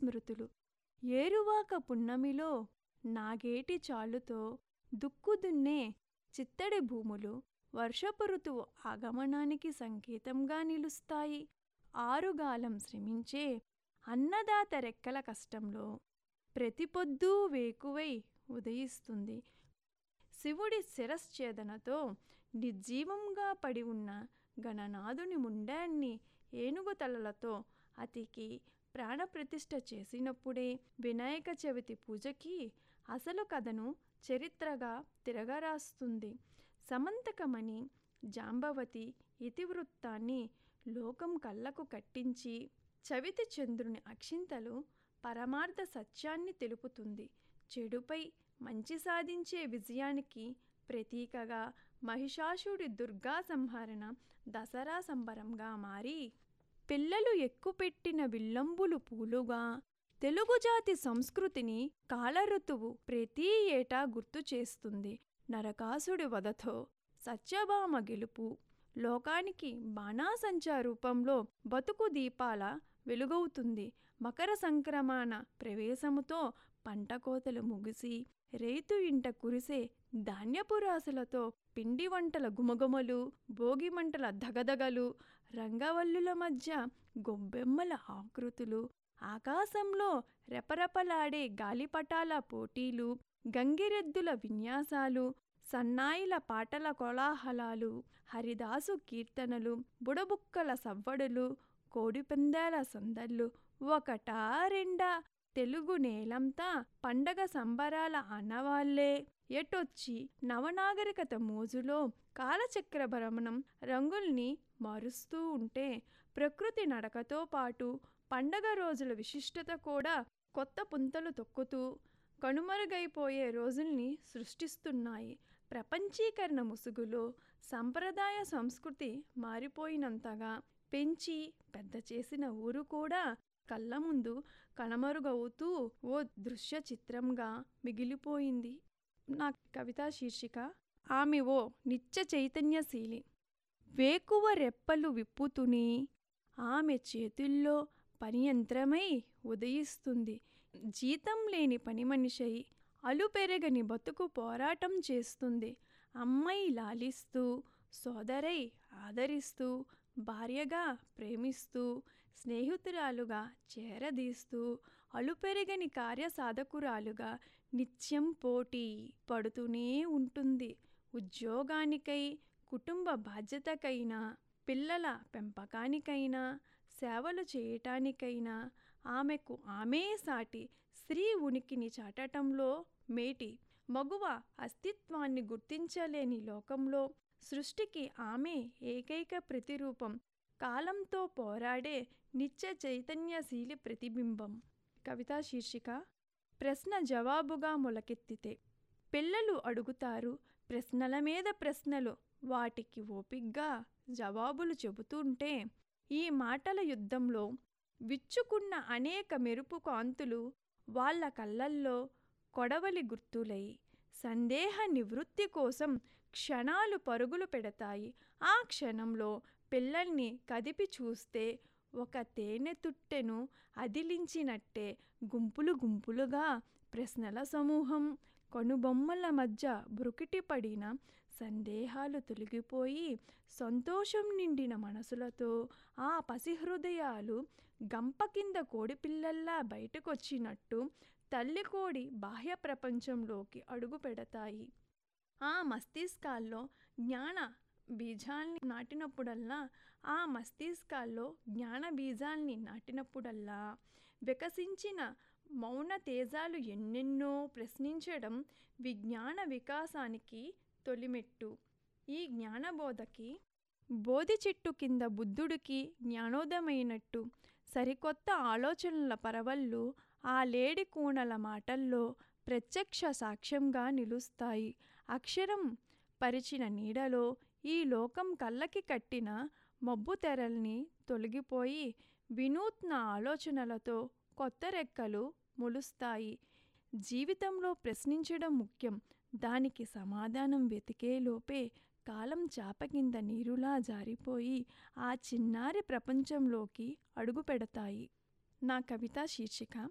స్మృతులు ఏరువాక పున్నమిలో నాగేటి చాలుతో దుక్కుదున్నే చిత్తడి భూములు వర్షపు ఋతువు ఆగమనానికి సంకేతంగా నిలుస్తాయి ఆరుగాలం శ్రమించే అన్నదాత రెక్కల కష్టంలో ప్రతి పొద్దూ వేకువై ఉదయిస్తుంది శివుడి శిరశ్ఛేదనతో నిర్జీవంగా పడి ఉన్న గణనాథుని ముండాన్ని ఏనుగు తలలతో అతికి ప్రాణప్రతిష్ఠ చేసినప్పుడే వినాయక చవితి పూజకి అసలు కథను చరిత్రగా తిరగరాస్తుంది సమంతకమణి జాంబవతి ఇతివృత్తాన్ని లోకం కళ్ళకు కట్టించి చవితి చంద్రుని అక్షింతలు పరమార్థ సత్యాన్ని తెలుపుతుంది చెడుపై మంచి సాధించే విజయానికి ప్రతీకగా మహిషాసుడి దుర్గా సంహరణ దసరా సంబరంగా మారి పిల్లలు ఎక్కుపెట్టిన విల్లంబులు పూలుగా తెలుగు జాతి సంస్కృతిని కాలఋతువు ప్రతి ఏటా గుర్తు చేస్తుంది నరకాసుడి వధతో సత్యభామ గెలుపు లోకానికి బాణాసంచా రూపంలో బతుకు దీపాల వెలుగవుతుంది మకర సంక్రమణ ప్రవేశముతో పంట కోతలు ముగిసి రైతు ఇంట కురిసే ధాన్యపు రాశులతో పిండి వంటల గుమగుమలు భోగి మంటల దగదగలు రంగవల్లుల మధ్య గొబ్బెమ్మల ఆకృతులు ఆకాశంలో రెపరెపలాడే గాలిపటాల పోటీలు గంగిరెద్దుల విన్యాసాలు సన్నాయిల పాటల కోలాహలాలు హరిదాసు కీర్తనలు బుడబుక్కల సవ్వడులు కోడిపందాల సందళ్ళు ఒకటా రెండా తెలుగు నేలంతా పండగ సంబరాల అన్నవాళ్లే ఎటొచ్చి నవనాగరికత మోజులో కాలచక్ర భ్రమణం రంగుల్ని మారుస్తూ ఉంటే ప్రకృతి నడకతో పాటు పండగ రోజుల విశిష్టత కూడా కొత్త పుంతలు తొక్కుతూ కనుమరుగైపోయే రోజుల్ని సృష్టిస్తున్నాయి ప్రపంచీకరణ ముసుగులో సంప్రదాయ సంస్కృతి మారిపోయినంతగా పెంచి పెద్ద చేసిన ఊరు కూడా కళ్ళ ముందు కనుమరుగవుతూ ఓ దృశ్య చిత్రంగా మిగిలిపోయింది నా కవితా శీర్షిక ఆమె ఓ నిత్య చైతన్యశీలి వేకువ రెప్పలు విప్పుతుని ఆమె చేతుల్లో పనియంత్రమై ఉదయిస్తుంది జీతం లేని పని మనిషై అలుపెరగని బతుకు పోరాటం చేస్తుంది అమ్మాయి లాలిస్తూ సోదరై ఆదరిస్తూ భార్యగా ప్రేమిస్తూ స్నేహితురాలుగా చేరదీస్తూ అలుపెరగని కార్యసాధకురాలుగా నిత్యం పోటీ పడుతూనే ఉంటుంది ఉద్యోగానికై కుటుంబ బాధ్యతకైనా పిల్లల పెంపకానికైనా సేవలు చేయటానికైనా ఆమెకు ఆమె సాటి స్త్రీ ఉనికిని చాటటంలో మేటి మగువ అస్తిత్వాన్ని గుర్తించలేని లోకంలో సృష్టికి ఆమె ఏకైక ప్రతిరూపం కాలంతో పోరాడే నిత్య చైతన్యశీలి ప్రతిబింబం కవితా శీర్షిక ప్రశ్న జవాబుగా మొలకెత్తితే పిల్లలు అడుగుతారు ప్రశ్నల మీద ప్రశ్నలు వాటికి ఓపిగ్గా జవాబులు చెబుతుంటే ఈ మాటల యుద్ధంలో విచ్చుకున్న అనేక మెరుపు కాంతులు వాళ్ళ కళ్ళల్లో కొడవలి గుర్తులై సందేహ నివృత్తి కోసం క్షణాలు పరుగులు పెడతాయి ఆ క్షణంలో పిల్లల్ని కదిపి చూస్తే ఒక తేనె తుట్టెను అదిలించినట్టే గుంపులు గుంపులుగా ప్రశ్నల సమూహం కనుబొమ్మల మధ్య బ్రుకిటి పడిన సందేహాలు తొలగిపోయి సంతోషం నిండిన మనసులతో ఆ పసిహృదయాలు గంప కింద కోడిపిల్లల్లా బయటకొచ్చినట్టు తల్లి కోడి బాహ్య ప్రపంచంలోకి అడుగు పెడతాయి ఆ మస్తిష్కాల్లో జ్ఞాన బీజాల్ని నాటినప్పుడల్లా ఆ మస్తిష్కాల్లో జ్ఞాన బీజాల్ని నాటినప్పుడల్లా వికసించిన మౌన తేజాలు ఎన్నెన్నో ప్రశ్నించడం విజ్ఞాన వికాసానికి తొలిమెట్టు ఈ జ్ఞానబోధకి బోధి చెట్టు కింద బుద్ధుడికి జ్ఞానోదమైనట్టు సరికొత్త ఆలోచనల పరవళ్ళు ఆ లేడి కూనల మాటల్లో ప్రత్యక్ష సాక్ష్యంగా నిలుస్తాయి అక్షరం పరిచిన నీడలో ఈ లోకం కళ్ళకి కట్టిన మబ్బు తెరల్ని తొలగిపోయి వినూత్న ఆలోచనలతో కొత్త రెక్కలు మొలుస్తాయి జీవితంలో ప్రశ్నించడం ముఖ్యం దానికి సమాధానం వెతికే లోపే కాలం చాప కింద నీరులా జారిపోయి ఆ చిన్నారి ప్రపంచంలోకి అడుగు పెడతాయి నా కవితా శీర్షిక